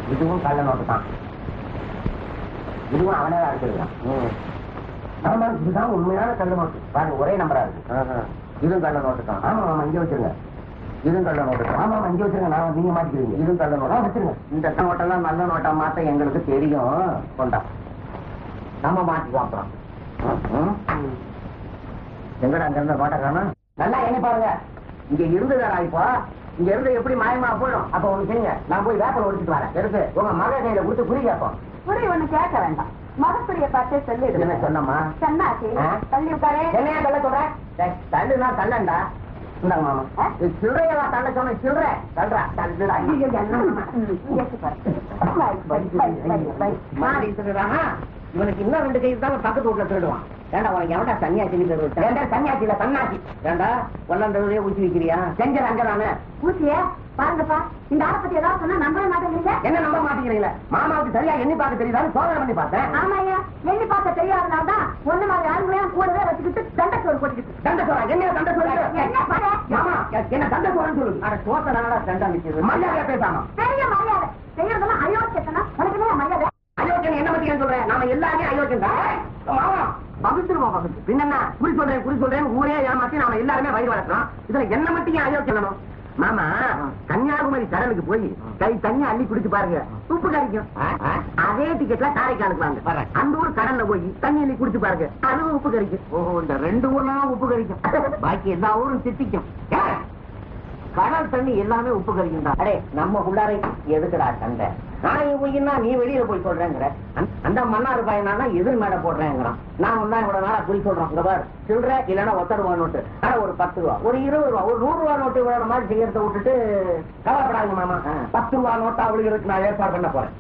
இதுவும் கள்ள நோட்டு தான் இதுவும் அவனே தான் எடுத்துருக்கான் ஆமா இதுதான் உண்மையான கள்ள நோட்டு பாருங்க ஒரே நம்பரா இருக்கு இதுவும் கள்ள நோட்டு தான் ஆமா ஆமா இங்க வச்சிருங்க இதுவும் கள்ள நோட்டு தான் ஆமா ஆமா இங்க வச்சிருங்க நான் நீங்க மாட்டிக்கிறீங்க இதுவும் கள்ள நோட்டா வச்சிருங்க இந்த நோட்டெல்லாம் நல்ல நோட்டா மாத்த எங்களுக்கு தெரியும் கொண்டா நம்ம மாட்டிக்குவோம் அப்புறம் ம், ம். எங்கடா அங்க இருந்த நோட்டை காணோம் நல்லா எண்ணி பாருங்க இங்க இருந்துதாரா இப்போ இங்க இருந்து எப்படி மாயமா போயிடும் அப்ப ஒண்ணு செய்யுங்க நான் போய் வேப்பல் ஒடிச்சிட்டு வரேன் எடுத்து உங்க மக கையில கொடுத்து புரி கேட்போம் புரி ஒண்ணு கேட்க வேண்டாம் மகத்துடைய பார்த்தே சொல்லிடு என்ன சொன்னம்மா சொன்னாச்சு ஆ? தள்ளி உட்காரே என்னையா தள்ள சொல்றேன் டேய், தள்ளுனா தள்ளண்டா இந்தாங்க மாமா ஆ? இது சில்லறையா தள்ள சொன்னேன் சில்லறை தள்ளுறா தள்ளுடா ஐயோ, என்னம்மா? ம், இங்க பாரு. பை, பை, பை, பை, பை. மாறி திருடுறானா இவனுக்கு இன்னும் ரெண்டு கை தான் பக்கத்து வீட்டுல திருடுவான் ஏண்டா உனக்கு எவன்டா சன்னியாசி திருடு ஏண்டா சன்னியாசி இல்ல சன்னாசி ஏண்டா கொல்லந்தே ஊசி வைக்கிறியா செஞ்சது அங்கதானே பூச்சியே பாருங்கப்பா இந்த ஆளை பத்தி ஏதாவது சொன்னா நம்பவே மாட்டேங்கிறீங்க என்ன நம்ப மாட்டேங்கிறீங்களா மாமாவுக்கு சரியா எண்ணி பார்க்க தெரியுதான்னு சோதனை பண்ணி பார்த்தேன் ஆமாய்யா எண்ணி பார்க்க தெரியாதனால தான் ஒண்ணு மாதிரி ஆளுங்களையும் கூடவே வச்சுக்கிட்டு தண்டச்சோறு போட்டுக்கிட்டு தண்ட சோறா என்ன தண்ட சோறு என்ன பாரு? மாமா என்ன தண்ட சோறன்னு சொல்லு அட சோத்த நாளா தண்டா நிக்கிறது மரியாதை பேசாம பெரிய மரியாதை செய்யறதெல்லாம் அயோக்கியத்தனா உனக்கு என்ன மரியாதை அயோக்கியன் என்ன பத்தி ஏன் சொல்றேன் நாம எல்லாருமே அயோக்கியன் தான் மாமா பகுத்துருவோம் பகுத்து பின்ன குறி சொல்றேன் குறி சொல்றேன் ஊரே ஏமாத்தி நாம எல்லாருமே வயிறு வளர்க்கிறோம் இதுல என்ன மட்டும் ஏன் அயோக்கியனும் மாமா கன்னியாகுமரி கடலுக்கு போய் கை தண்ணி அள்ளி குடிச்சு பாருங்க உப்பு கறிக்கும் அதே டிக்கெட்ல காரைக்காலுக்கு வாங்க அந்த ஊர் கடல்ல போய் தண்ணி அள்ளி குடிச்சு பாருங்க அதுவும் உப்பு கறிக்கும் ஓ இந்த ரெண்டு ஊர்லாம் உப்பு கறிக்கும் பாக்கி எல்லா ஊரும் திட்டிக்கும் கடல் தண்ணி எல்லாமே உப்பு கறிக்கும் தான் அடே நம்ம உள்ளாரை எதுக்குடா சண்டை நான் போயின்னா நீ வெளியில போய் சொல்றேங்கிற அந்த- அந்த மன்னார் பையனா எதிர் மேடை போடுறேங்கிறான் நான் ஒன்னா இவ்வளவு நாளா குறி சொல்றோம் இங்க பாரு சில்லற இல்லைன்னா ஒத்த ரூபா நோட்டு ஆனா ஒரு பத்து ரூபா ஒரு இருபது ரூபா ஒரு நூறு ரூபா நோட்டு இவ்வளவு மாதிரி செய்யறத விட்டுட்டு கவலைப்படாங்க மாமா பத்து ரூபா நோட்டா அவளுக்கு நான் ஏற்பாடு பண்ண போறேன்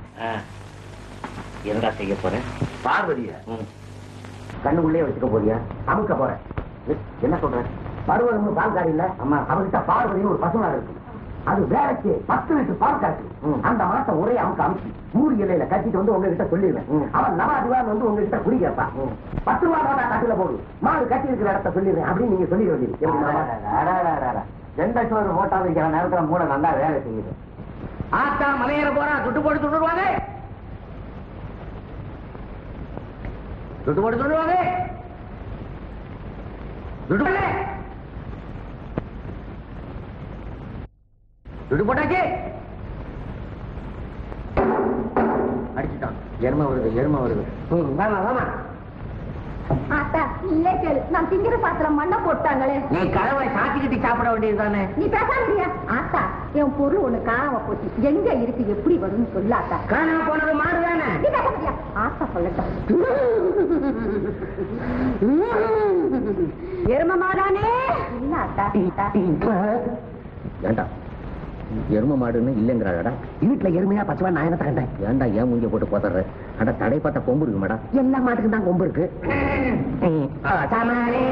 என்னடா செய்ய போறேன் பார்வதிய கண்ணுக்குள்ளே வச்சுக்க போறியா அமுக்க போறேன் என்ன சொல்றேன் பருவம் பால்காரி இல்ல அம்மா அவர்கிட்ட பார்வதினு ஒரு பசுமாடு இருக்கு அது வேலைக்கு பத்து லிட்டர் பால் காட்டு அந்த மாசம் ஒரே அமுக்க அமுக்கி மூணு இலையில கட்டிட்டு வந்து உங்ககிட்ட சொல்லிடுவேன் அவன் நவாதிவான் வந்து உங்ககிட்ட குடி கேட்பான் பத்து ரூபா நோட்டா கட்டில போடு மாடு கட்டி இருக்கிற இடத்த சொல்லிடுறேன் அப்படின்னு நீங்க சொல்லி வேண்டியது எந்த சோறு போட்டா வைக்கிற நேரத்துல மூட நல்லா வேலை செய்யுது ஆத்தா மலையேற போறா துட்டு போட்டு துண்டுருவாங்க துட்டு போட்டு துண்டுருவாங்க துட்டு போடல. துட்டு போட்டாச்சு அடிச்சுட்டான் எருமை வருது எருமை வருது ம், வாமா வாமா ஆத்தா இல்லே கேளு நான் திங்கிற பாத்திரம் மண்ணை போட்டாங்களே நீ கதவை சாத்திக்கிட்டு சாப்பிட வேண்டியதுதானே நீ பேசாம ஆத்தா என் பொருள் ஒண்ணு காணாம போச்சு எங்க இருக்கு எப்படி வரும்னு சொல்லாத்தா காணாம போனது மாறுதானே நீ பேச முடியா ஆத்தா சொல்லட்டும் எருமமாதானே இல்ல ஆத்தா ஏண்டா எரும மாடுன்னு இல்லைங்கிறாடா வீட்டுல எருமையா பச்சவா நான் என்ன கண்டேன் ஏன்டா ஏன் மூஞ்ச போட்டு போத்துற அட தடைப்பட்ட கொம்பு இருக்கு மேடா எல்லா மாட்டுக்கும் தான் கொம்பு இருக்கு சாமானே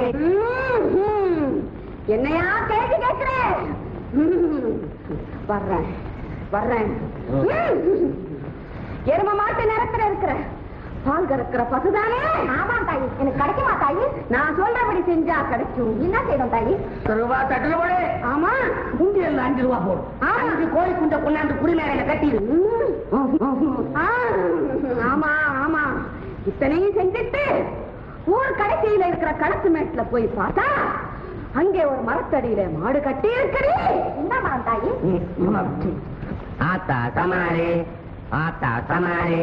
என்னையா கேட்டு கேட்கிறேன் ம், வர்றேன் வர்றேன் ம். எரும மாட்டு நேரத்துல இருக்கிற பால் கறக்கிற பசுதானே ஆமா தாயி எனக்கு கிடைக்குமா தாயி நான் சொல்றபடி செஞ்சா கிடைக்கும் என்ன செய்யணும் தாயி ரூபா தட்டுல போடு ஆமா உண்டியல்ல அஞ்சு ரூபா போடும் ஆமா. அஞ்சு கோழி குண்டை கொண்டாந்து குடிமேலையில கட்டிடு ஆ, ஆமா ஆமா இத்தனையும் செஞ்சுட்டு ஊர் கடைசியில இருக்கிற களத்து மேட்ல போய் பார்த்தா அங்கே ஒரு மரத்தடியில மாடு கட்டி இருக்குது என்ன மரம் தாயி ஆத்தா சமாரே ஆத்தா சமாரே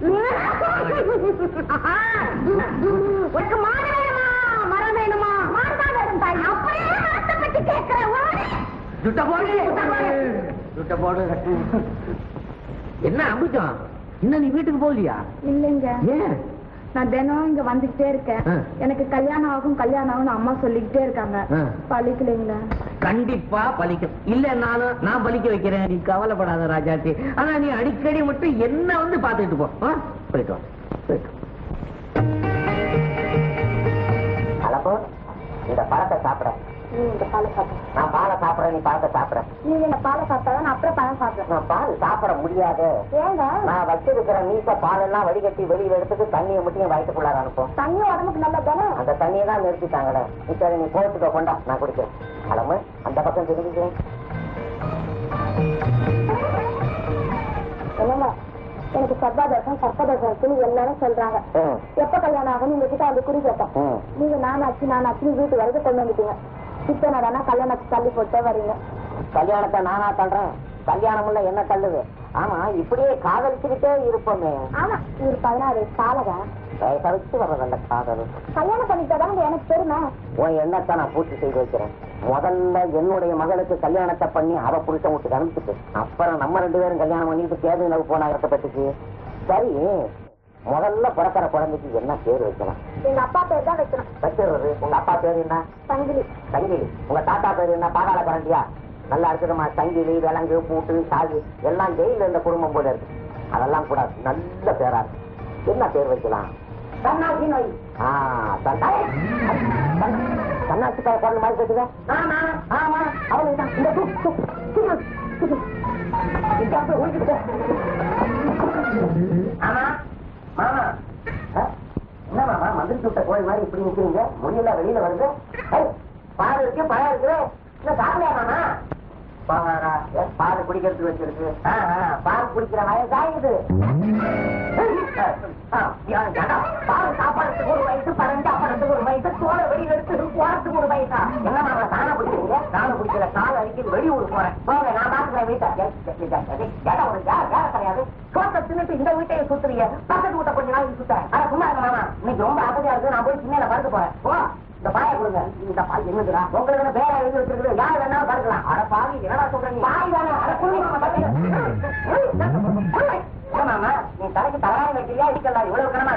உனக்கு மாடு வேணுமா மரம் வேணுமா மாடுதான் வேணும் தாய் அப்படியே மரத்தை பத்தி கேட்கிறேன் ஓடி. சுட்ட போடு சுட்ட போடு என்ன அமிர்தம் இன்னும் நீ வீட்டுக்கு போகலையா இல்லைங்க ஏன் நான் தினம் இங்க வந்துகிட்டே இருக்கேன் ஆ. எனக்கு கல்யாணம் ஆகும் கல்யாணம் ஆகும்னு அம்மா சொல்லிக்கிட்டே இருக்காங்க ஆ. பழிக்கலைங்களா கண்டிப்பா பலிக்கும் இல்லன்னாலும் நான் பலிக்க வைக்கிறேன் நீ கவலைப்படாத ராஜாத்தி ஆனா நீ அடிக்கடி மட்டும் என்ன வந்து பாத்துட்டு போ ஆ? போயிட்டு வா போயிட்டு வா. கலப்போ இந்த பழத்தை சாப்பிட நீ இந்த பாலை சாப்பிடு நான் பாலை சாப்பிடுறேன் நீ பழத்தை சாப்பிட நீ இந்த பாலை சாப்பிட்டாதான் நான் அப்புறம் பழம் சாப்பிடுறேன் நான் பால் சாப்பிட முடியாது ஏங்க நான் வச்சிருக்கிற மீச பாலெல்லாம் வடிகட்டி வெளியில எடுத்துட்டு தண்ணியை மட்டும் என் வயிற்றுக்குள்ளார அனுப்பும் தண்ணி உடம்புக்கு நல்ல தானே அந்த தண்ணியை தான் நிறுத்திட்டாங்களே நீ சரி நீ போட்டுக்க கொண்டா நான் குடிக்கிறேன் கிளம்பு அந்த பக்கம் திரும்பிக்கிறேன் என்னமா எனக்கு சர்வாதோஷம் சர்ப்பதோஷம் எல்லாரும் சொல்றாங்க ம். எப்ப கல்யாணம் ஆகும் உங்க கிட்ட வந்து குறி கேட்டேன் ம். நீங்க நானாச்சு நானாச்சு வீட்டு வரைக்கும் கொண்டு வந்துட்டீங்க இப்ப நான் கல்யாணத்தை தள்ளி போட்டே வரீங்க கல்யாணத்தை நானா தள்ளுறேன் கல்யாணம் இல்ல என்ன தள்ளுது ஆமா இப்படியே காதலிச்சுக்கிட்டே இருப்போமே ஆமா இவர் பதினாறு காலகா தவிர்த்து வர்றதல்ல காதல் கல்யாணம் பண்ணிட்டாதான் எனக்கு பெருமை உன் எண்ணத்தை நான் பூர்த்தி செய்து வைக்கிறேன் முதல்ல என்னுடைய மகளுக்கு கல்யாணத்தை பண்ணி அவ புருஷன் வீட்டுக்கு அனுப்பிச்சிட்டு அப்புறம் நம்ம ரெண்டு பேரும் கல்யாணம் பண்ணிட்டு தேதி நவு போனா கட்டப்பட்டுச்சு சரி முதல்ல பிறக்கிற குழந்தைக்கு என்ன பேர் வைக்கலாம் எங்க அப்பா பேர் தான் வைக்கணும் வச்சிடுறது உங்க அப்பா பேர் என்ன சங்கிலி சங்கிலி உங்க தாத்தா பேர் என்ன பாதாள கரண்டியா நல்லா இருக்குதுமா சங்கிலி விலங்கு பூட்டு சாகு எல்லாம் ஜெயில இருந்த குடும்பம் போல இருக்கு அதெல்லாம் கூட நல்ல பேரா இருக்கு என்ன பேர் வைக்கலாம் தன்னாசி நோய் ஆ, தன்னா- தன்னா- தன்னாட்சிக்கார குழந்தை மாதிரி கேட்டுங்க ஆமா ஆமா அவனுக்கு இந்த தூ, தூ, தூ, தூ, தூ. இந்த அப்ப ஒழிச்சுக்கிட்ட. ஆமா மாமா ஆ? என்ன மாமா மந்திரிச்சு விட்ட கோழி மாதிரி இப்படி நிக்கிறீங்க முடியல வெளியில வருது ஐய், பால் இருக்கு பழம் இருக்கு இன்னும் சாப்பிடலையா மாமா பாவாரா ஏ, பால் குடிக்கிறதுக்கு வச்சிருக்கு ஆ, ஆ, பால் குடிக்கிற வயசா இது ஆ, யா, ஏண்டா, பால் சாப்பாடுறதுக்கு ஒரு வயசு பழம் சாப்பாடுறதுக்கு ஒரு வயசு தோலை வெளியில எடுத்து போறதுக்கு ஒரு வயசா என்ன மாமா தானே குடிக்கிறீங்க தானே குடிக்கல கால் அடிக்கடி வெளியூர் போறேன் போங்க நான் பாத்துக்கிறேன் வீட்டை ஏ, ஏ, ஏ, ஏ, ஏடா உனக்கு யார் வேலை கிடையாது தோட்டத்தை தின்னுட்டு இந்த வீட்டையே சுத்துறீங்க பக்கத்து வீட்டை கொஞ்ச நாளைக்கு சுத்துறேன் ஆனா சும்மா இருங்க மாமா இன்னைக்கு ரொம்ப அகதியா இருக்கு நான் போய் சின்ன படுக்க போறேன் போ இந்த பாய கொடுங்க இந்த பாய் என்னதுடா உங்களுக்கு பேர எழுதி வச்சிருக்குது யார் வேணாலும் படுக்கலாம் அட பாவி என்னடா சொல்றீங்க பாய் தானே அட புள்ளி மாமா நீ தலைக்கு தலவாரி வைக்கிறியா இருக்கலாம் இவ்வளவு கனமா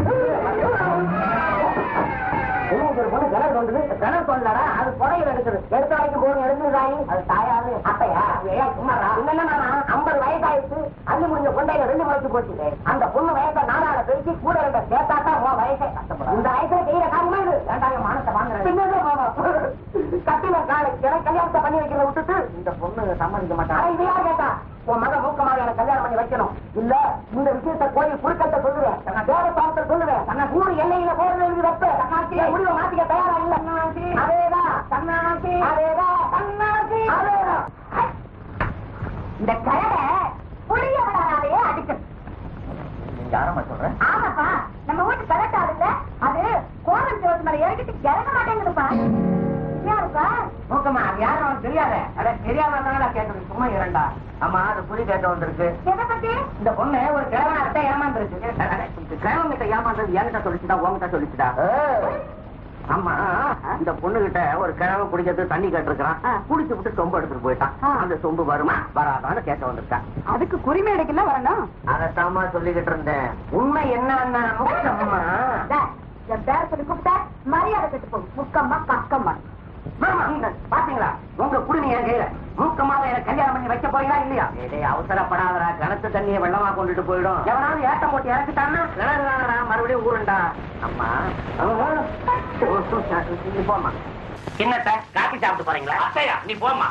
இருக்குது ஒரு பொண்ணு கிணறு தோண்டுது கிணறு தோண்டலடா அது புதையில எடுக்குது எடுத்த வரைக்கும் போது எடுக்குதாயி அது தாயாது அப்பையா ஏன் சும்மாடா என்னன்னா ஐம்பது வயசாயிடுச்சு அள்ளி முடிஞ்ச கொண்டையில ரெண்டு முளைச்சு போச்சு அந்த பொண்ணு வயசை நாலால பெருக்கி கூட ரெண்ட சேர்த்தாத்தா உன் வயசை கஷ்டப்படும் இந்த வயசுல செய்யற காரியமா இது வேண்டாங்க மானத்தை வாங்குறேன் பின்னதே மாமா கட்டில காலை எனக்கு கல்யாணத்தை பண்ணி வைக்கிறத விட்டுட்டு இந்த பொண்ணு சம்மதிக்க மாட்டாங்க இது யார் கேட்டா உன் மகன் மூக்கமாக எனக்கு கல்யாணம் பண்ணி வைக்கணும் இல்ல இந்த விஷயத்தை கோயில் குறுக்கத்தை சொல்லுவேன் வேற பாவத்தை சொல்லுவேன் தன்னை ஊர் எல்லையில போறது எழுதி வைப்பேன் தன்னாட்சி முடிவை மாத்திக்க தயாரா இல்ல அதேதான் தன்னாட்சி அதேதான் தன்னாட்சி அதேதான் இந்த கழகை புளியவராலேயே அடிக்கணும் யாரம்மா சொல்றேன் ஆமாப்பா நம்ம வீட்டு கலட்டாதுல்ல அது கோவில் ஜோதி மேல இறங்கிட்டு இறங்க மாட்டேங்குதுப்பா யாருப்பா மூக்கம்மா அது யாரும் அவனுக்கு தெரியாத அட தெரியாம கேட்டது சும்மா இரண்டா ஆமா அது புரி கேட்ட வந்திருக்கு எதை பத்தி இந்த பொண்ணு ஒரு கிழவனார்ட்ட ஏமாந்துருச்சு கிழவன் கிட்ட ஏமாந்தது என்கிட்ட சொல்லிச்சுடா உன்கிட்ட சொல்லிச்சுடா ஆமா இந்த பொண்ணு கிட்ட ஒரு கிழவன் குடிக்கிறது தண்ணி கேட்டிருக்கான் குடிச்சு விட்டு சொம்பு எடுத்துட்டு போயிட்டான் ஆ. அந்த சொம்பு வருமா வராதான்னு கேட்க வந்திருக்கான் அதுக்கு குறிமேடைக்குள்ள வரணும் அதத்தாமா சொல்லிக்கிட்டு இருந்தேன் உண்மை என்னன்னா மூக்கம்மா டேய், என் பேர சொல்லி கூப்பிட்ட மரியாதை கட்டு போகும் முக்கம்மா பக்கம்மா மாமா, இங்க பாத்தீங்களா உங்க குடுமி என் கையில மூக்கமாக எனக்கு கல்யாணம் பண்ணி வைக்க போறீங்களா இல்லையா டேய் அவசரப்படாதடா கிணத்து தண்ணியை வெள்ளமா கொண்டுட்டு போயிடும் எவனாவது ஏட்டம் போட்டு இறக்கிட்டான்னா கிணறு தானடா மறுபடியும் ஊருண்டா அம்மா நீ போமா என்னத்த காப்பி சாப்பிட்டு போறீங்களா அத்தையா நீ போமா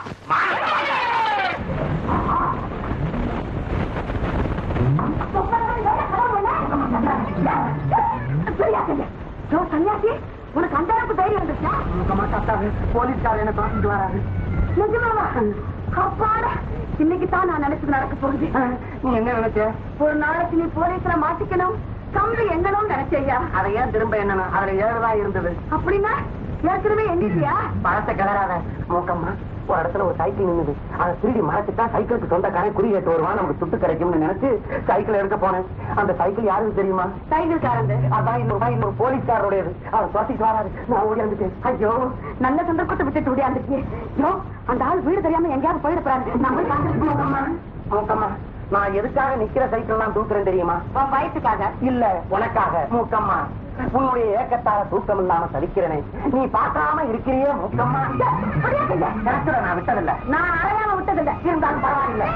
சன்னியாசி உனக்கு அந்த அளவுக்கு தைரியம் வந்துச்சா போலீஸ்கார என்ன துரத்திட்டு வராது நிஜமாவா அப்பாடா இன்னைக்கு தான் நான் நினைச்சது நடக்க போகுது நீ என்ன நினைச்ச ஒரு நாளைக்கு நீ போலீஸ்ல மாட்டிக்கணும் கம்பி எங்கணும் நினைச்சையா அதை ஏன் திரும்ப என்னன்னா அதுல ஏழுதான் இருந்தது அப்படின்னா ஏற்கனவே எண்ணிட்டியா பழத்தை கிளறாத மூக்கம்மா ஒரு இடத்துல ஒரு சைக்கிள் நின்னுது அதை திருடி மறைச்சிட்டா சைக்கிளுக்கு சொந்தக்காரன் குறி கேட்டு வருவான் நமக்கு சுட்டு கிடைக்கும்னு நினைச்சு சைக்கிள் எடுக்க போனேன் அந்த சைக்கிள் யாருக்கு தெரியுமா சைக்கிள் காரந்து அதான் இன்னொரு இன்னொரு போலீஸ்காரோடையது அவர் துரத்திட்டு வராரு நான் ஓடி வந்துட்டேன் ஐயோ நல்ல சந்தர்ப்பத்தை விட்டுட்டு விடியாந்துச்சு ஐயோ அந்த ஆள் வீடு தெரியாம எங்கேயாவது போயிட போறாரு நான் போய் பார்த்துட்டு மூக்கம்மா மூக்கம்மா நான் எதுக்காக நிக்கிற சைக்கிள் நான் தூக்குறேன் தெரியுமா உன் வயசுக்காக இல்ல உனக்காக மூக்கம்மா உன்னுடைய ஏக்கத்தால தூக்கம் இல்லாம தவிக்கிறேனே நீ பார்க்காம இருக்கிறியே மூக்கம்மா கிடக்குற நான் விட்டதில்ல நான் அறையாம விட்டதில்லை இருந்தாலும் பரவாயில்லை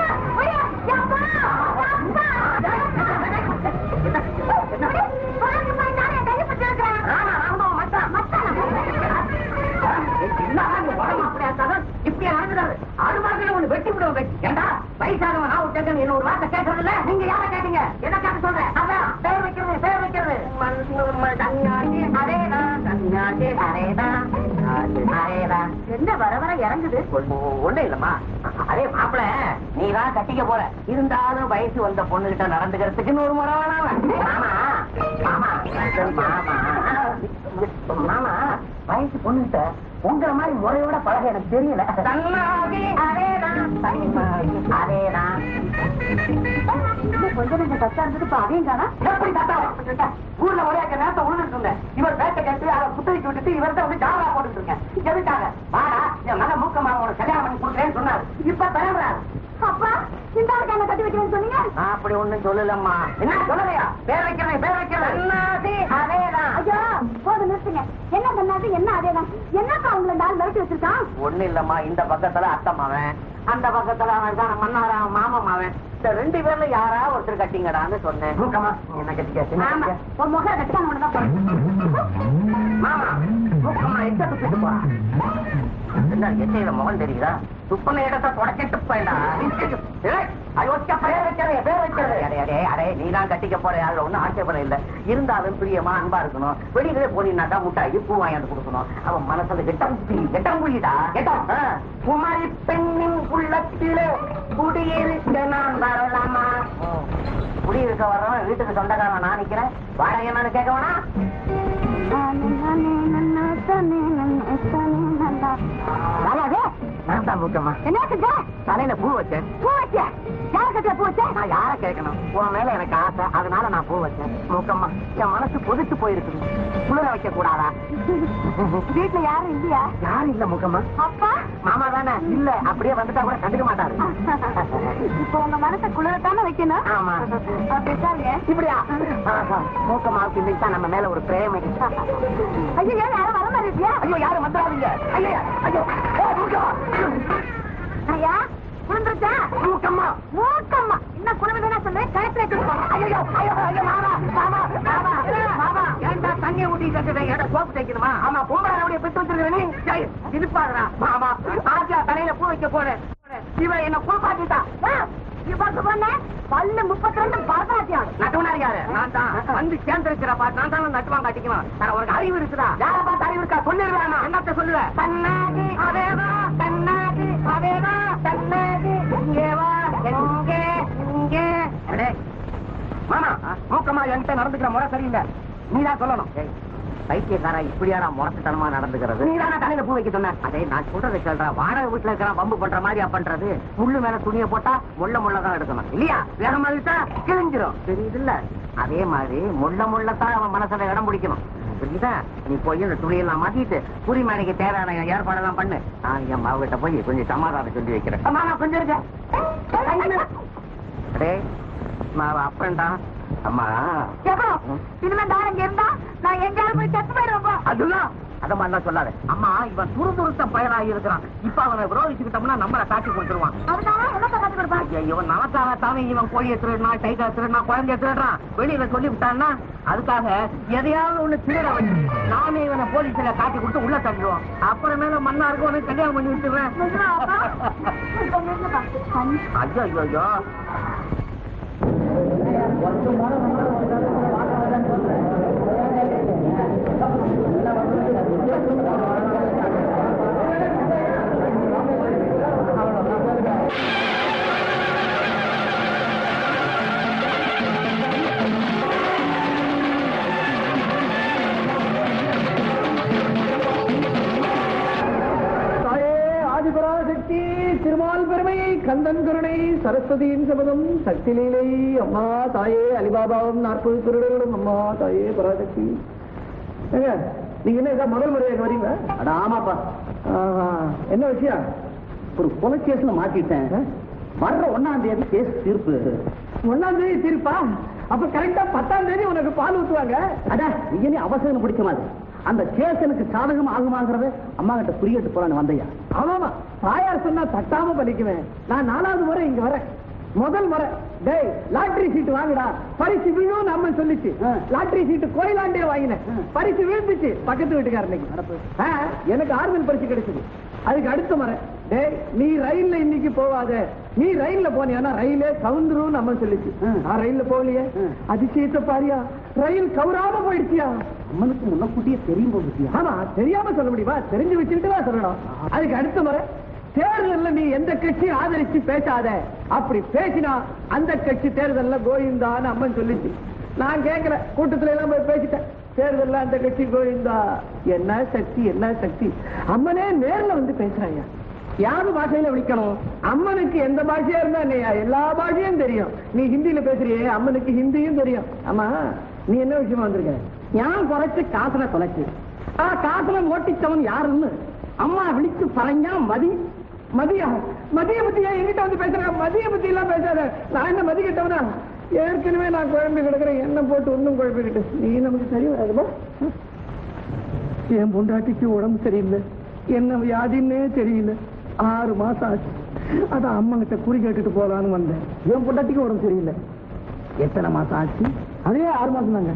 ஆமா, ராமதோ, மச்சான், என்னடா நீ உடம்பு அப்படியா இருந்தாலும் இப்படியா நடந்துடாது. ஆடு மார்க்கெட்ல ஒண்ணு வெட்டி விடுவோம் வெட்டி. ஏண்டா, வயசானவன் நான் விட்டேன்னு என்ன ஒரு வார்த்தை கேட்கறது இல்ல? நீங்க யாரை கேட்டீங்க? என்ன கேட்க சொல்றேன்? அதான், பேர் வைக்கிறது, பேர் வைக்கிறது. மண், ம, சன்னியாசி, அரேதான், சன்னியாசி, அரேதான், சன்னியாசி, அரேதான். என்ன வர வர இறங்குது ஒண்ணு- ஒண்ணும் இல்லம்மா அதே அரே மாப்பிள நீ தான் கட்டிக்க போற இருந்தாலும் வயசு வந்த பொண்ணுகிட்ட நடந்துக்கிறதுக்குன்னு ஒரு முறை வேணாம் மாமா மாமா மாமா மாமா வயசு பொண்ணுகிட்ட உங்களை மாதிரி முறையோட பழக எனக்கு தெரியல அதேதான் அதேதான் கொஞ்சம் கொஞ்சம் கஷ்டம் இருந்தது இப்ப அதையும் காணா எப்படி கட்டா ஊர்ல ஒரே நேரத்தை உழுந்துட்டு இருந்தேன் இவர் பேட்டை கட்டி அதை புத்தரிச்சு விட்டுட்டு இவர்கிட்ட வந்து ஜாவா போட்டுட்டு இருக்கேன் எதுக்காக வாடா என் மகன் மூக்க மாவோட கல்யாணம் பண்ணி கொடுக்குறேன்னு சொன்னாரு இப்ப தலைவராரு அப்பா இந்த ஆளுக்கு என்ன கட்டி வைக்கிறேன்னு சொன்னீங்க நான் அப்படி ஒண்ணும் சொல்லலம்மா என்ன சொல்லலையா பேர் வைக்கிறேன் பேர் வைக்கிறேன் அதேதான் ஐயோ போதும் நிறுத்துங்க என்ன பண்ணாது என்ன அதேதான் என்னப்பா உங்களை இந்த ஆள் மிரட்டி வச்சிருக்கான் ஒண்ணு இல்லம்மா இந்த பக்கத்துல அத்தை மவன் அந்த பக்கத்துல அவன் தான் மன்னாரா மாமா மவன் இந்த ரெண்டு பேர்ல யாரா ஒருத்தர் கட்டிங்கடான்னு சொன்னேன் என்ன கட்டிக்க ஆமா உன் முகம் கட்டிக்காம ஒண்ணுதான் மாமா மூக்கம்மா எச்ச துப்பிட்டு போ என்ன எச்சையில முகம் தெரியுதா துப்புன இடத்தை தொடச்சிட்டு போயிடா அயோக்கிய பேர் வைக்கிறே பேர் வைக்கிறது அடே அடே அடே நீ தான் கட்டிக்க போற அதுல ஒண்ணும் ஆட்சேபனை இல்ல இருந்தாலும் பிரியமா அன்பா இருக்கணும் வெளியிலே போனீங்கன்னாக்கா முட்டாய் பூ வாங்கி கொடுக்கணும் அவன் மனசுல கெட்டம் புள்ளி கெட்டம் புள்ளிடா கெட்டம் ஆ. குமரி பெண்ணின் உள்ளத்திலே குடியிருக்க நான் வரலாமா குடியிருக்க வரவன் வீட்டுக்கு சொந்தக்காரன் நான் நிக்கிறேன் வாடகை என்னன்னு கேட்க வேணா வராதே நான் தான் முக்கியமா என்ன செஞ்ச தலையில பூ வச்சேன் பூ வச்ச யார் கட்டில பூ வச்ச நான் யார கேட்கணும் உன் மேல எனக்கு ஆசை அதனால நான் பூ வச்சேன் மூக்கம்மா என் மனசு கொதிச்சு போயிருக்குது குளிர வைக்க கூடாதா வீட்டுல யாரும் இல்லையா யாரும் இல்ல மூக்கம்மா அப்பா மாமா தானே இல்ல அப்படியே வந்துட்டா கூட கண்டுக்க மாட்டாரு இப்போ உங்க மனசை குளிரத்தானே வைக்கணும் ஆமா. பேசாருங்க இப்படியா மூக்கம்மாவுக்கு இன்னைக்கு தான் நம்ம மேல ஒரு பிரேமை ஐயோ ஏன் யாரும் வர மாதிரி இருக்கியா ஐயோ யாரும் வந்துடாதீங்க ஐயா ஐயோ ஏய், மூக்கம்மா. ஐயா குளிர்ந்துருச்சா மூக்கம்மா மூக்கம்மா இன்னும் குளிர்ந்தா சொல்லு கழுத்துல வச்சிருக்கோம் ஐயோ ஐயோ ஐயோ மாமா மாமா மாமா மாமா ஏன்டா தண்ணி ஊத்தி கட்டுறேன் ஏடா சோப்பு தேய்க்கணுமா ஆமா பொம்பளை பெற்று வச்சிருக்க நீ ஏய், இருப்பாருடா மாமா ஆஜா தலையில பூ வைக்க போறேன் இவன் என்ன குளிப்பாட்டிட்டா இவருக்கு பொண்ணு பல்லு முப்பத்தி ரெண்டு பரதநாட்டியம் நட்டுவனார் யாரு நான் தான் வந்து சேர்ந்திருக்கிறப்பா நான் தான் நட்டுவாங்க கட்டிக்கணும் நான் உனக்கு அறிவு இருக்குதா யார பார்த்து அறிவு இருக்கா சொல்லிடுவேன் என்னத்த சொல்லுவேன் தன்னாதி அதேதான் தன்னாதி அதேதான் தன்னாதி இங்கே வா எங்கே இங்கே அடே மாமா மூக்கமா என்கிட்ட நடந்துக்கிற முறை சரியில்லை நீ தான் சொல்லணும் பைத்தியக்காரா இப்படியாடா முரட்டுத்தனமா நடந்துக்கிறது நீ தானே தலையில பூ வைக்க சொன்ன அதே நான் சொல்றதை சொல்ற வாடகை வீட்டுல இருக்கிற பம்பு பண்ற மாதிரியா பண்றது முள்ளு மேல துணியை போட்டா முள்ள முள்ள தான் எடுக்கணும் இல்லையா வேற மாதிரி தான் கிழிஞ்சிரும் தெரியுதுல்ல அதே மாதிரி முள்ள முள்ளத்தான் அவன் மனசுல இடம் பிடிக்கணும் புரியுதா நீ போய் இந்த துணியெல்லாம் மாத்திட்டு புரி மேனைக்கு தேவையான ஏற்பாடெல்லாம் பண்ணு நான் என் மாவுகிட்ட போய் கொஞ்சம் சமாதானம் சொல்லி வைக்கிறேன் மாமா கொஞ்சம் இருக்க அடே நான் அப்பன்டா அம்மா இனிமே நான் இங்க இருந்தா நான் எங்கேயாவது போய் செத்து போயிடுவேன்ப்பா அதுதான் அத மாதிரிலாம் சொல்லாத அம்மா இவன் துருதுருத்த பயனாகி இருக்கிறான் இப்ப அவனை விரோதிச்சுக்கிட்டோம்னா நம்மள காட்டி கொடுத்துருவான் அதுக்காக என்ன கத்து கொடுப்பாங்க ஐயோ நமக்காக தானே இவன் கோழியை திருடுனா டைகர் திருடுனா குழந்தைய திருடுறான் வெளியில சொல்லி விட்டான்னா அதுக்காக எதையாவது ஒண்ணு திருட வச்சு நானே இவனை போலீஸ்ல காட்டி கொடுத்து உள்ள தள்ளிடுவோம் அப்புறமேல மன்னாருக்கு உனக்கு கல்யாணம் பண்ணி விட்டுருவேன் ஐயோ ஐயோ ஐயோ தாயே ஆதிபராசக்தி திருமால் பெருமை கந்தன் கருணை சரஸ்வதியின் சபதம் சக்தி லீலை அம்மா தாயே அலிபாபாவும் நாற்பது திருடர்களும் அம்மா தாயே பராசக்தி ஏங்க நீங்க என்ன இதா முதல் முறையாக வரீங்க அட ஆமாப்பா ஆஹா, என்ன விஷயம் ஒரு கொலை கேஸ்ல மாட்டிட்டேன் வர்ற ஒன்னாம் தேதி கேஸ் தீர்ப்பு ஒன்னாம் தேதி தீர்ப்பா அப்ப கரெக்டா பத்தாம் தேதி உனக்கு பால் ஊத்துவாங்க அட நீ அவசரம் பிடிக்க மாதிரி அந்த கேஸ் எனக்கு சாதகம் ஆகுமாங்கிறத அம்மா கிட்ட புரியட்டு போறான்னு வந்தையா ஆமாமா தாயார் சொன்னா தட்டாம பலிக்குவேன் நான் நாலாவது முறை இங்க வரேன் முதல் முறை டேய் லாட்டரி சீட்டு வாங்குடா பரிசு விழும் நம்ம சொல்லிச்சு ஆ. லாட்டரி சீட்டு கோயிலாண்டே வாங்கினேன் ஆ. பரிசு விழுந்துச்சு பக்கத்து வீட்டுக்காரனுக்கு அடப்பு. ஆ, எனக்கு ஆறுதல் பரிசு கிடைச்சது அதுக்கு அடுத்த முறை டேய் நீ ரயில்ல இன்னைக்கு போவாத நீ ரயில்ல போனியானா ரயிலே கவுந்துரும் நம்ம சொல்லிச்சு ஆ. நான் ரயில்ல போகலையே ஆ. அதிசயத்தை பாரியா ரயில் கவுராம போயிடுச்சியா அம்மனுக்கு முன்னக்கூட்டியே தெரியும் போகுதியா ஆமா தெரியாம சொல்ல முடியுமா தெரிஞ்சு வச்சுக்கிட்டு தான் சொல்லணும் அதுக்கு அடுத்த முறை தேர்தல்ல நீ எந்த கட்சியும் ஆதரிச்சு பேசாத அப்படி பேசினா அந்த கட்சி தேர்தல்ல கோவிந்தான்னு அம்மன் சொல்லிச்சு நான் கேட்கல கூட்டத்துல எல்லாம் போய் பேசிட்டேன் தேர்தல்ல அந்த கட்சி கோவிந்தா என்ன சக்தி என்ன சக்தி அம்மனே நேர்ல வந்து பேசுறாங்க யாரு பாஷையில விളിக்கணும் அம்மனுக்கு எந்த பாஷையா இருந்தா இல்லையா எல்லா பாஷையும் தெரியும் நீ ஹிந்தியில பேசுறியே அம்மனுக்கு ஹிந்தியும் தெரியும் ஆமா நீ என்ன விஷயமா வந்திருக்க ஞான் குறைச்சு காசுல தொலைச்சு ஆ காசுல ஓட்டிச்சவன் யாருன்னு அம்மா விழிச்சு பறஞ்சா மதி மதியா மதிய பத்தி ஏன் என்கிட்ட வந்து பேசுறாங்க மதிய பத்தி எல்லாம் பேசாத நான் என்ன மதி கிட்டவனா ஏற்கனவே நான் குழம்பு கிடக்குறேன் என்ன போட்டு ஒன்னும் குழப்பிக்கிட்டு நீ நமக்கு சரி வராதுமா என் பொண்டாட்டிக்கு உடம்பு சரியில்லை என்ன வியாதின்னே தெரியல ஆறு மாசம் ஆச்சு அதான் அம்மன்கிட்ட குறி கேட்டுட்டு போலான்னு வந்தேன் என் பொண்டாட்டிக்கு உடம்பு சரியில்லை எத்தனை மாசம் ஆச்சு அதே ஆறு மாசம் தாங்க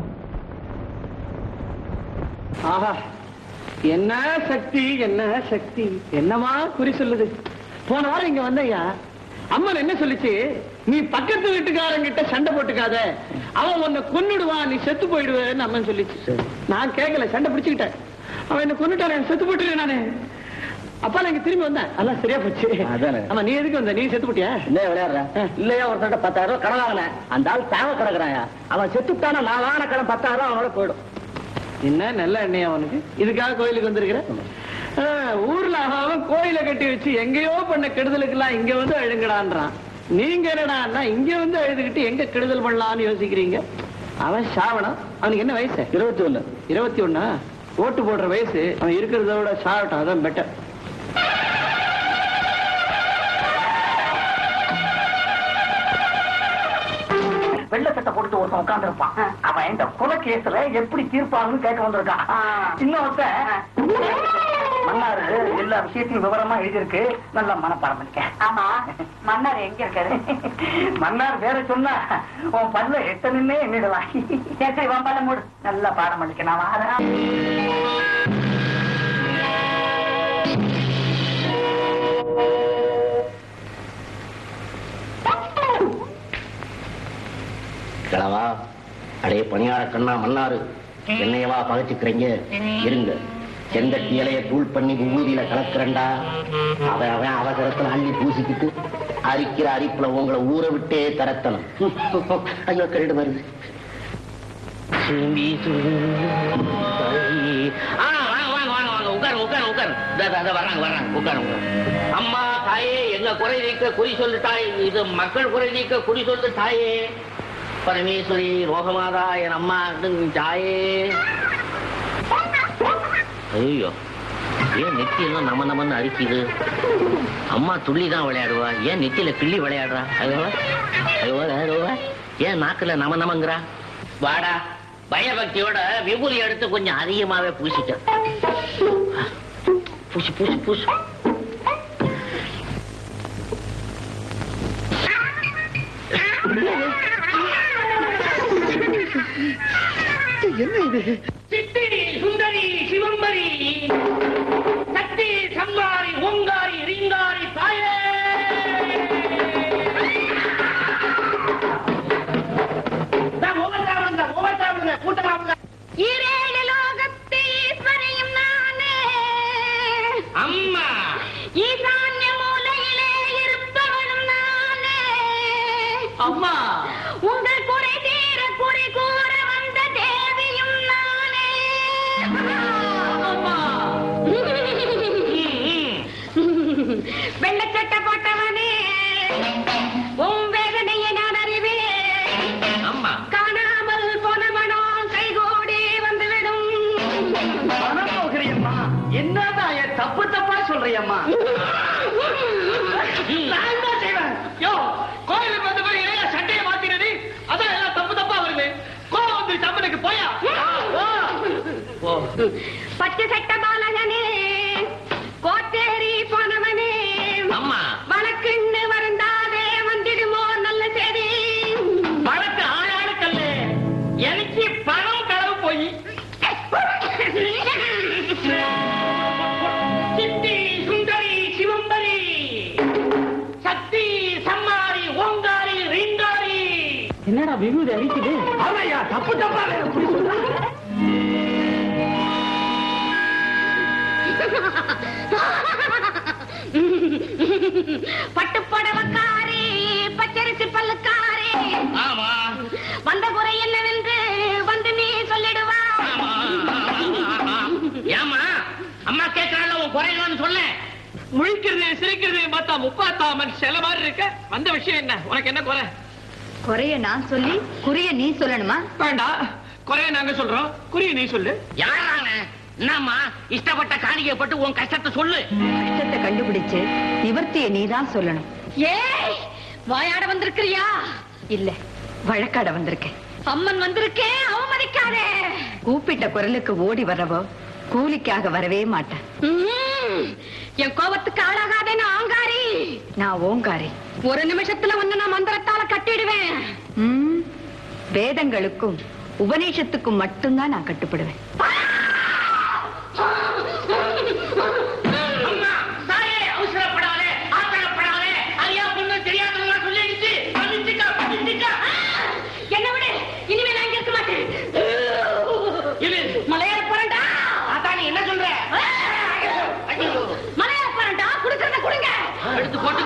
ஆஹா என்ன சக்தி என்ன சக்தி என்னமா குறி சொல்லுது போன வாரம் இங்க வந்தையா அம்மன் என்ன சொல்லுச்சு நீ பக்கத்து வீட்டுக்காரங்கிட்ட சண்டை போட்டுக்காத அவன் உன்னை கொன்னுடுவான் நீ செத்து போயிடுவேன்னு அம்மன் சொல்லிச்சு நான் கேட்கல சண்டை பிடிச்சுக்கிட்டேன் அவன் என்ன கொன்னுட்டான் செத்து போட்டுருவேன் நானு அப்பா நான் இங்க திரும்பி வந்தேன் அதான் சரியா போச்சு அதானே. ஆமா நீ எதுக்கு வந்த நீ செத்து போட்டியா என்ன விளையாடுற இல்லையா ஒருத்தட்ட பத்தாயிரம் ரூபாய் கடன் வாங்கினேன் அந்த ஆள் தேவை கிடக்குறாயா அவன் செத்துட்டானா நான் வாங்கின கடன் பத்தாயிரம் ரூபாய் அவனோட போயிடும் என்ன நல்ல எண்ணெயா அவனுக்கு இதுக்காக கோயிலுக்கு வந்திருக்கிற ஆ, ஊர்ல அவன் கோயிலை கட்டி வச்சு எங்கேயோ பண்ண கெடுதலுக்கு எல்லாம் இங்க வந்து அழுங்கடான்றான் நீங்க என்னடான்னா இங்க வந்து அழுதுகிட்டு எங்க கெடுதல் பண்ணலாம்னு யோசிக்கிறீங்க அவன் சாவனம் அவனுக்கு என்ன வயசு இருபத்தி ஒண்ணு இருபத்தி ஒண்ணா ஓட்டு போடுற வயசு அவன் இருக்கிறத விட சாவட்டும் அதான் பெட்டர் வெள்ள சட்டை போட்டு ஒருத்தன் உட்கார்ந்து இருப்பான் அவன் இந்த கொலை கேஸ்ல எப்படி தீர்ப்பாங்கன்னு கேட்க வந்திருக்கான் இன்னொருத்தன் மன்னாரு எல்லா விஷயத்தையும் விவரமா எழுதியிருக்கு நல்லா மனப்பாடம் பண்ணிக்க ஆமா மன்னர் எங்க இருக்காரு மன்னார் வேற சொன்னா உன் பல்ல எட்ட நின்னே எண்ணிடலாம் சரி சரி உன் பல்ல மூடு நல்லா பாடம் பண்ணிக்க நான் வாரேன். கிழவா அடே பணியார கண்ணா மன்னாரு என்னையவா பகைச்சுக்கிறீங்க இருங்க செந்தட்டி இலைய தூள் பண்ணி விபூதியில கலக்குறண்டா அவன் அவன் அவசரத்துல அள்ளி பூசிக்கிட்டு அரிக்கிற அரிப்புல உங்களை ஊற விட்டே தரத்தணும் ஐயோ கரடு வருது சுமி சுமி ஆ, வாங்க, வாங்க, வாங்க, வாங்க. உட்காருங்க, உட்காருங்க, உட்காருங்க. இதோ, இதோ, இதோ, வர்றாங்க, வர்றாங்க. உட்காருங்க, உட்காருங்க. அம்மா தாயே எங்க குறை நீக்க குறி சொல்லு தாய் இது மக்கள் குறை நீக்க குறி சொல்லு தாயே பரமேஸ்வரி ரோகமாதா என் அம்மா தாயே ஐயோ ஏன் நெத்தியெல்லாம் நம்ம நம்மன்னு அரிக்குது அம்மா துள்ளி தான் விளையாடுவா ஏன் நெத்தியில கிள்ளி விளையாடுறா ஐயோ ஐயோ ஐயோ ஏன் நாக்குல நம நமங்கிறா வாடா பயபக்தியோட விபூதி எடுத்து கொஞ்சம் அதிகமாவே பூசிட்ட பூசி பூசி பூசி என்ன இது சித்தி சுந்தரி சிவம்பரி சக்தி சம்பாரி ஓங்காரி ரீங்காரி தாயே கூட்டமாக ஈரேழு லோகத்து ஈஸ்வரியும் நானே அம்மா ஈசான்ய மூலையிலே இருப்பவனும் நானே அம்மா உங்கள் குறை தீர குறி கூற வந்த தேவியும் நானே அம்மா வெள்ளச்சட்டை போட்டவனே உன் வேதனையை நான் அறிவேன் அம்மா காணாமல் போன மனம் கைகூடி வந்துவிடும் போகிறியம்மா என்னதான் என் தப்பு தப்பா சொல்றியம்மா நான் என்ன செய்வேன் யோ கோயிலுக்கு வந்த மாதிரி இளைய சட்டையை மாத்தினது அதான் எல்லாம் தப்பு தப்பா வருது கோவம் வந்து தம்மனுக்கு போயா ஓ பச்சை சட்ட பாலகனே கோத்தேரி போனவனே அம்மா வழக்குன்னு வருந்தாதே வந்திடுமோ நல்ல செய்தி பழத்து ஆளாளுக்கல்ல எனக்கு பணம் களவு போய் சித்தி சுந்தரி சிவம்பரி சக்தி சம்மாரி ஓங்காரி ரீங்காரி என்னடா விபூதி அடிக்குது அவையா தப்பு தப்பா வேற புடி சொல்றா பட்டு புடவக்காரி பச்சரிசி பல்லுக்காரி ஆமா வந்த குறை என்னவென்று வந்து நீ சொல்லிடுவா ஆமா, ஆமா, ஆமா. ஏம்மா அம்மா கேட்கறாள் உன் குறைகள்னு சொல்ல முழிக்கிறது சிரிக்கிறது பார்த்தா முப்பாத்தாமன் சில மாதிரி இருக்க வந்த விஷயம் என்ன உனக்கு என்ன குறை குறைய நான் சொல்லி குறிய நீ சொல்லணுமா வேண்டாம் குறைய நாங்க சொல்றோம் குறிய நீ சொல்லு யாரான என்னம்மா இஷ்டப்பட்ட காணிக்கப்பட்டு உன் கஷ்டத்தை சொல்லு கஷ்டத்தை கண்டுபிடிச்சு நிவர்த்திய நீதான் சொல்லணும் ஏய் வாயாட வந்திருக்கிறியா இல்ல வழக்காட வந்திருக்கேன் அம்மன் வந்திருக்கேன் அவமதிக்காதே கூப்பிட்ட குரலுக்கு ஓடி வரவோ கூலிக்காக வரவே மாட்டேன் என் கோபத்துக்கு ஆளாகாதே நான் ஆங்காரி நான் ஓங்காரி ஒரு நிமிஷத்துல வந்து நான் மந்திரத்தால கட்டிடுவேன் வேதங்களுக்கும் உபநேசத்துக்கும் மட்டும்தான் நான் கட்டுப்படுவேன் அம்மா தாயே அவசரப்படாதே ஆத்திரப்படாதே அறியா பொண்ணு தெரியாதவங்க சொல்லிடுச்சு பதிச்சுக்கா பதிச்சுக்கா என்ன விடு இனிமே நான் இங்க இருக்க மாட்டேன் இது மலையாள போறேன்டா அதான் நீ என்ன சொல்ற ஐயோ. மலையாள போறேன்டா குடுக்கறத கொடுங்க எடுத்து போட்டு